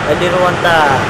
ಅಲ್ಲಿರುವಂಥ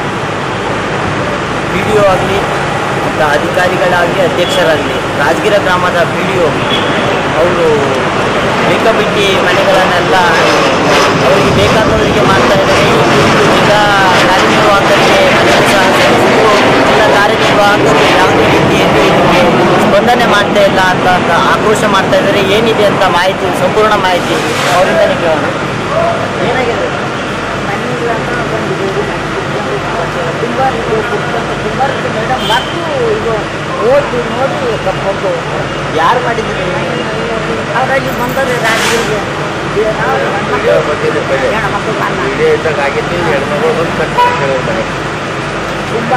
P D ಒ ಆಗಲಿ ಮತ್ತು ಅಧಿಕಾರಿಗಳಾಗಲಿ ಅಧ್ಯಕ್ಷರಾಗಲಿ ರಾಜಗಿರ ಗ್ರಾಮದ ಪಿ ಡಿ ಒ ಅವರು ಬೇಕಾಬಿಟ್ಟಿ ಮನೆಗಳನ್ನೆಲ್ಲ ಅವರಿಗೆ ಬೇಕಾದವರಿಗೆ ಮಾಡ್ತಾ ಇದ್ದಾರೆ ಇವತ್ತು ಜಿಲ್ಲಾ ಕಾರ್ಯನಿರ್ವಾಹಕರಿಗೆ ಮನೆಯನ್ನು ಸಹ ಸೇರಿಸಿದ್ದು ಜಿಲ್ಲಾ ಕಾರ್ಯನಿರ್ವಾಹಕರು ಯಾವುದೇ ರೀತಿಯಲ್ಲಿ ಇದಕ್ಕೆ ಸ್ಪಂದನೆ ಮಾಡ್ತಾ ಇಲ್ಲ ಅಂತ ಅಂತ ಆಕ್ರೋಶ ಮಾಡ್ತಾ ಇದ್ದಾರೆ ಏನಿದೆ ಅಂತ ಮಾಹಿತಿ ಸಂಪೂರ್ಣ ಮಾಹಿತಿ ಅವರಿಂದನೇ ಕೇಳೋಣ ಏನಾಗಿದೆ ಮನೆಗಳನ್ನು ಬಂದಿದ್ದೀವಿ ತುಂಬ ಇದು ತುಂಬ ಮೇಡಮ್ ಮತ್ತು ಇದು ಓದಿ ನೋಡಿ ಕರ್ಕೊಂಡು ಯಾರು ಮಾಡಿದ್ದೀರಿ ಅವರಲ್ಲಿ ಬಂದದ್ದು ರಾಜಕೀಯ ವಿಡಿಯೋ ಬಂದಿದೆ ಪहिले ವಿಡಿಯೋ ಇದ್ದಾಗ ಆಗಿತ್ತು ಹೆಣ್ಮಗಳು ಬಂದು ಕಟ್ ಕೇಳೋರು ಮನೆ ತುಂಬ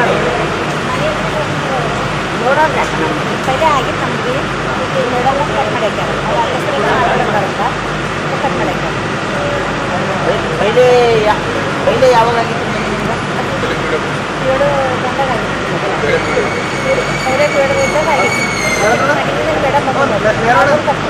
ನೋಡೋಣ ಪೈಲೆ ಆಗಿತ್ತು ನಮಗೆ ಮೇಡಮ್ ಕಟ್ ಮಾಡ್ಯಾರ ಬರುತ್ತಾ ಕಟ್ ಮಾಡ್ಯಾರ ಪೈಲೆ ಯಾ- ಪೈಲೆ ಯಾವಾಗ ಆಗಿತ್ತು ನಿಮ್ಗೆ? ಏಳು ಗಂಟೆಗೆ ಆಗಿತ್ತು ಪೈಲೆ ಏಳು ಗಂಟೆಗೆ ಆಗಿತ್ತು ಮೇಡಮ್ ಕಟ್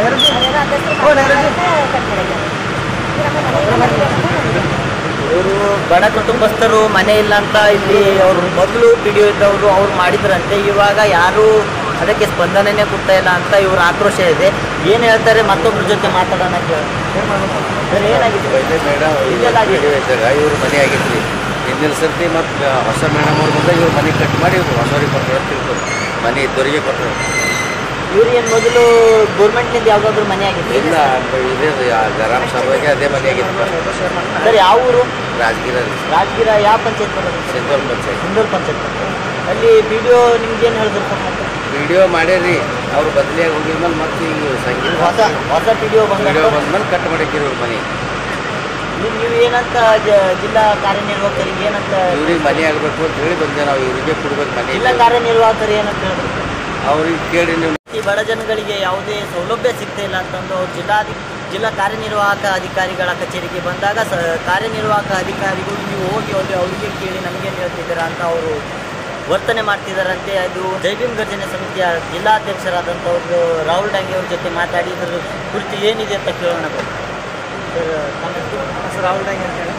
ಇವರು ಬಡ ಕುಟುಂಬಸ್ಥರು ಮನೆ ಇಲ್ಲ ಅಂತ ಇಲ್ಲಿ ಅವರು ಮೊದಲು ಪಿಡಿಯೋ ಇದ್ದವರು ಅವ್ರು ಮಾಡಿದ್ರಂತೆ ಇವಾಗ ಯಾರು ಅದಕ್ಕೆ ಸ್ಪಂದನೆನೇ ಕೊಡ್ತಾ ಇಲ್ಲ ಅಂತ ಇವ್ರ ಆಕ್ರೋಶ ಇದೆ ಏನು ಹೇಳ್ತಾರೆ ಮತ್ತೊಬ್ರ ಜೊತೆ ಮಾತಾಡೋಣ ಕೇಳ ಸರ್ ಏನಾಗಿದೆ ಪहिले ಮೇಡಮ್ ಇದೆಲ್ಲ ಆಗಿದೆ. ವಿಡಿಯೋ ಇದ್ದಾಗ ಇವ್ರ ಮನೆ ಆಗಿತ್ತು ರೀ ಹಿಂದಿನ ಸರ್ತಿ ಮತ್ತು ಹೊಸ ಮೇಡಮ್ ಅವ್ರು ಬಂದಾಗ ಇವ್ರು ಮನೆ ಕಟ್ ಮಾಡಿ ಇವ್ರು ಹೊಸವ್ರಿಗೆ ಕೊಟ್ಟರು ಅಂತ ತಿಳ್ಕೊಂಡು ಮನೆ ಇದ್ದವರಿಗೆ ಕೊಟ್ಟರು ಇವ್ರು ಏನು ಮೊದಲು ಗೌರ್ಮೆಂಟ್ನಿಂದ ಯಾವುದಾದ್ರೂ ಮನೆ ಆಗಿತ್ತು ಇಲ್ಲ ಇದೇ ರೀ, ಆ ಗ್ರಾಮ ಸಭೆಗೆ ಅದೇ ಮನೆ ಆಗಿತ್ತು ಸರ್ ಯಾವ ಊರು ರಾಜಗಿರ ರಾಜಗಿರ ಯಾವ ಪಂಚಾಯತ್ ಬರೋದು ಸಿಂಧೋಲ್ ಪಂಚಾಯತ್ ಸಿಂಧೂರು ಪಂಚಾಯತ್ ಅಲ್ಲಿ ಪಿ ಡಿ ಒ ನಿಮ್ಗೇನು ಹೇಳಿದ್ರು ಸರ್ ಮತ್ತೆ ವಿಡಿಯೋ ಮಾಡ್ಯಾರಿ ಅವ್ರು ಬದಲಿಯಾಗಿ ಹೋಗಿದ್ಮೇಲೆ ಮತ್ತೆ ಈಗ ಸಂಗೀತ ಹೊಸ ಹೊಸ ಪಿ ಡಿ ಒ ವಿಡಿಯೋ ಬಂದ ಬಂದ್ಮೇಲೆ ಕಟ್ ಮಾಡಿಕ್ಕಿರಿ ಇವ್ರ ಮನೆ ನೀವು ನೀವು ಏನಂತ ಜ- ಜಿಲ್ಲಾ ಕಾರ್ಯನಿರ್ವಾಹಕರಿಗೆ ಏನಂತ ಇವ್ರಿಗೆ ಮನೆ ಆಗಬೇಕು ಅಂತ ಹೇಳಿ ಬಂದೆ ನಾವು ಇವ್ರಿಗೆ ಕೊಡ್ಬೇಕು ಮನೆ ಜಿಲ್ಲಾ ಕಾರ್ಯನಿರ್ವಾಹಕರು ಏನಂತ ಹೇಳಿದ್ರು ಅವ್ರಿಗೆ ಕೇಳಿ ನೀವು ಈ ಬಡ ಜನಗಳಿಗೆ ಯಾವುದೇ ಸೌಲಭ್ಯ ಸಿಗ್ತಾ ಇಲ್ಲ ಅಂತಂದು ಅವ್ರು ಜಿಲ್ಲಾಧಿ ಜಿಲ್ಲಾ ಕಾರ್ಯನಿರ್ವಾಹಕ ಅಧಿಕಾರಿಗಳ ಕಚೇರಿಗೆ ಬಂದಾಗ ಸ ಕಾರ್ಯನಿರ್ವಾಹಕ ಅಧಿಕಾರಿಗಳು ನೀವು ಹೋಗಿ ಹೋಗಿ ಅವರಿಗೆ ಕೇಳಿ ನಮಗೇನು ಹೇಳ್ತಿದ್ದೀರಾ ಅಂತ ಅವರು ವರ್ತನೆ ಮಾಡ್ತಿದ್ದಾರಂತೆ ಅದು ಜೈಭೀಮ್ ಗರ್ಜನೆ ಸಮಿತಿಯ ಜಿಲ್ಲಾಧ್ಯಕ್ಷರಾದಂಥವ್ರು ರಾಹುಲ್ ಡಾಂಗೆ ಅವ್ರ ಜೊತೆ ಮಾತಾಡಿ ಇದ್ರ ಕುರಿತು ಏನಿದೆ ಅಂತ ಕೇಳೋಣ ಬನ್ನಿ. ಸರ್ ತಮ್ಮ ಹೆಸರು? ಹೆಸರು ರಾಹುಲ್ ಡಾಂಗ್ ಅಂತೇಳಿ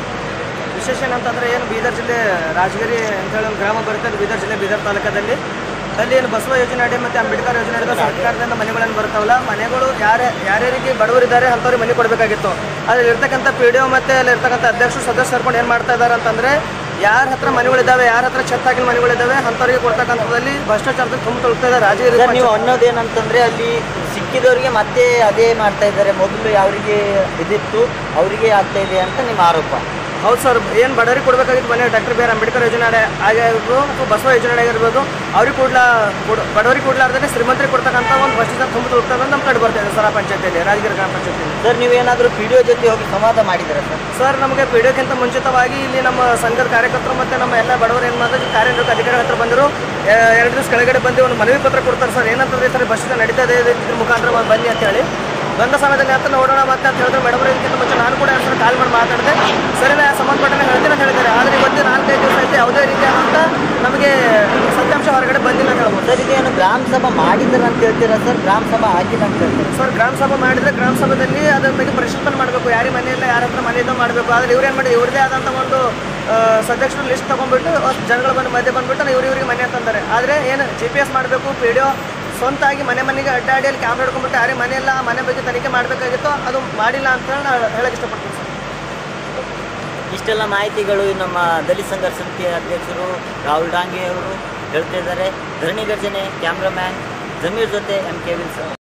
ವಿಶೇಷ ಏನಂತಂದರೆ ಏನು ಬೀದರ್ ಜಿಲ್ಲೆ ರಾಜಗಿರಿ ಅಂತೇಳಿ ಒಂದು ಗ್ರಾಮ ಬರುತ್ತೆ ಅದು ಬೀದರ್ ಜಿಲ್ಲೆ ಬೀದರ್ ತಾಲೂಕದಲ್ಲಿ ಅಲ್ಲಿ ಏನು ಬಸವ ಯೋಜನೆ ಅಡಿ ಮತ್ತು ಅಂಬೇಡ್ಕರ್ ಯೋಜನೆ ಅಡಿ ಸರ್ಕಾರದಿಂದ ಮನೆಗಳನ್ನು ಬರ್ತಾವಲ್ಲ ಮನೆಗಳು ಯಾರೇ ಯಾರ್ಯಾರಿಗೆ ಬಡವರಿದ್ದಾರೆ ಅಂಥವ್ರಿಗೆ ಮನೆ ಕೊಡಬೇಕಾಗಿತ್ತು ಅದ್ರಲ್ಲಿ ಇರ್ತಕ್ಕಂಥ ಪಿ ಡಿ ಒ ಮತ್ತು ಅಲ್ಲಿ ಇರ್ತಕ್ಕಂಥ ಅಧ್ಯಕ್ಷರು ಸದಸ್ಯರು ಸೇರ್ಕೊಂಡು ಏನು ಮಾಡ್ತಾ ಇದ್ದಾರೆ ಅಂತಂದರೆ ಯಾರ ಹತ್ರ ಮನೆಗಳಿದ್ದಾವೆ ಯಾರ ಹತ್ರ ಛತ್ ಹಾಕಿನ ಮನೆಗಳಿದ್ದಾವೆ ಅಂಥವ್ರಿಗೆ ಕೊಡ್ತಕ್ಕಂಥದ್ದಲ್ಲಿ ಭ್ರಷ್ಟಾಚಾರದಲ್ಲಿ ತುಂಬ ತೊಳ್ತಾ ಇದ್ದಾರೆ ರಾಜಗಿರಿ ಸರ್ ನೀವು ಅನ್ನೋದೇನಂತಂದ್ರೆ ಅಲ್ಲಿ ಸಿಕ್ಕಿದವರಿಗೆ ಮತ್ತೆ ಅದೇ ಮಾಡ್ತಾ ಇದ್ದಾರೆ ಮೊದಲು ಯಾವರಿಗೆ ಇದಿತ್ತು ಅವರಿಗೆ ಆಗ್ತಾ ಇದೆ ಅಂತ ನಿಮ್ಮ ಆರೋಪ ಹೌದು ಸರ್ ಏನು ಬಡವರಿಗೆ ಕೊಡಬೇಕಾಗಿತ್ತು ಮನೆ ಡಾಕ್ಟರ್ ಬಿ ಆರ್ ಅಂಬೇಡ್ಕರ್ ಯೋಜನೆ ಅಡಿ ಆಗಿರ್ಬೋದು ಅಥವಾ ಬಸವ ಯೋಜನೆ ಆಗಿರ್ಬೋದು ಅವ್ರಿಗೆ ಕೊಡ್ಲಾ ಕೊಡ್ ಬಡವರಿಗೆ ಕೊಡ್ಲಾರ್ದೇ ಶ್ರೀಮಂತರಿಗೆ ಕೊಡ್ತಕ್ಕಂಥ ಒಂದು ಭ್ರಷ್ಟಾಚಾರ ತುಂಬ ತುಳುಕ್ತದೆ ನಮ್ಮ ಕಡೆ ಬರ್ತಾ ಇದೆ ಸರ್ ಆ ಪಂಚಾಯತಿಯಲ್ಲಿ ರಾಜಗಿರಿ ಗ್ರಾಮ ಪಂಚಾಯತಿಯಲ್ಲಿ ಸರ್ ನೀವೇನಾದರೂ ಪಿ ಡಿ ಒ ಜೊತೆ ಹೋಗಿ ಸಂವಾದ ಮಾಡಿದ್ದೀರಾ ಸರ್ ಸರ್ ನಮಗೆ ಪಿಡಿಯೋಕ್ಕಿಂತ ಮುಂಚಿತವಾಗಿ ಇಲ್ಲಿ ನಮ್ಮ ಸಂಘದ ಕಾರ್ಯಕರ್ತರು ಮತ್ತು ನಮ್ಮ ಎಲ್ಲ ಬಡವರು ಏನು ಮಾಡಿದ್ರೆ ಕಾರ್ಯನಿರ್ವಾಹಕ ಅಧಿಕಾರಿಗಳ ಹತ್ರ ಬಂದರು ಎ- ಎರಡು ದಿವಸ ಕೆಳಗಡೆ ಬಂದು ಒಂದು ಮನವಿ ಪತ್ರ ಕೊಡ್ತಾರೆ ಸರ್ ಏನಂತಂದ್ರೆ ಈ ಥರ ಭ್ರಷ್ಟಾಚಾರ ನಡೀತಾ ಇದೆ ಇದ್ರ ಮುಖಾಂತರ ಬಂದು ಬನ್ನಿ ಅಂತ ಹೇಳಿ ಬಂದ ಸಮಯದಲ್ಲಿ ಅಂತ ನೋಡೋಣ ಮತ್ತೆ ಅಂತ ಹೇಳಿದ್ರೆ ಮೇಡಮ್ ಇದಕ್ಕಿಂತ ಮುಂಚೆ ನಾನು ಕೂಡ ಎರಡು ಸಲ ಕಾಲ್ ಮಾಡಿ ಮಾತಾಡಿದೆ ಸರಿ ನಾ ಸಂಬಂಧಪಟ್ಟನೆ ಹೇಳ್ತೀನಿ ಅಂತ ಹೇಳಿದ್ದಾರೆ ಆದರೆ ಇವತ್ತು ನಾಲ್ಕೈದು ದಿವಸ ಐತೆ ಯಾವುದೇ ರೀತಿಯಾದಂಥ ನಮಗೆ ಸತ್ಯಾಂಶ ಹೊರಗಡೆ ಬಂದಿಲ್ಲ ಅಂತ ಹೇಳ್ಬೋದು ಸರ್ ಇದೇನು ಗ್ರಾಮ ಸಭಾ ಮಾಡಿದ್ದಾರೆ ಅಂತ ಹೇಳ್ತೀರಾ ಸರ್ ಗ್ರಾಮ ಸಭಾ ಆಗಿಲ್ಲ ಅಂತ ಹೇಳ್ತೀರಾ ಸರ್ ಗ್ರಾಮ ಸಭಾ ಮಾಡಿದ್ರೆ ಗ್ರಾಮ ಸಭಾದಲ್ಲಿ ಅದ್ರ ಬಗ್ಗೆ ಪರಿಶೀಲನೆ ಮಾಡಬೇಕು ಯಾರಿಗೆ ಮನೆ ಇಲ್ಲ ಯಾರ ಹತ್ರ ಮನೆ ಇದ್ದೋ ಮಾಡಬೇಕು ಆದರೆ ಇವ್ರು ಏನು ಮಾಡಿ ಇವ್ರದೇ ಆದಂಥ ಒಂದು ಆ, ಸದಸ್ಯರು ಲಿಸ್ಟ್ ತೊಗೊಂಡ್ಬಿಟ್ಟು ಅಷ್ಟ್ ಜನಗಳು ಬಂದು ಮಧ್ಯೆ ಬಂದ್ಬಿಟ್ಟು ಇವ್ರು ಇವ್ರಿಗೆ ಮನೆ ಅಂತಂತಾರೆ ಆದರೆ ಏನು ಜಿ ಪಿ ಎಸ್ ಮಾಡಬೇಕು ಪಿ ಡಿ ಒ ಸ್ವಂತಾಗಿ ಮನೆ ಮನೆಗೆ ಅಡ್ಡಾಡಿ ಅಲ್ಲಿ ಕ್ಯಾಮ್ರಾ ಹಿಡ್ಕೊಂಡ್ಬಿಟ್ಟು ಯಾರೇ ಮನೆ ಇಲ್ಲ ಆ ಮನೆ ಬಗ್ಗೆ ತನಿಖೆ ಮಾಡಬೇಕಾಗಿತ್ತು ಅದು ಮಾಡಿಲ್ಲ ಅಂತ ಹೇಳಿ ನಾನು ಹೇಳಕ್ಕೆ ಇಷ್ಟಪಡ್ತೀನಿ ಸರ್ ಇಷ್ಟೆಲ್ಲ ಮಾಹಿತಿಗಳು ನಮ್ಮ ದಲಿತ ಸಂಘರ್ಷ ಸಮಿತಿಯ ಅಧ್ಯಕ್ಷರು ರಾಹುಲ್ ಡಾಂಗೆ ಅವರು ಹೇಳ್ತಾ ಇದ್ದಾರೆ ಧರಣಿ ಗರ್ಜನೆ ಕ್ಯಾಮ್ರಾಮ್ಯಾನ್ ಜಮೀರ್ ಜೊತೆ ಎಂ ಕೆ ವಿಲ್ಸನ್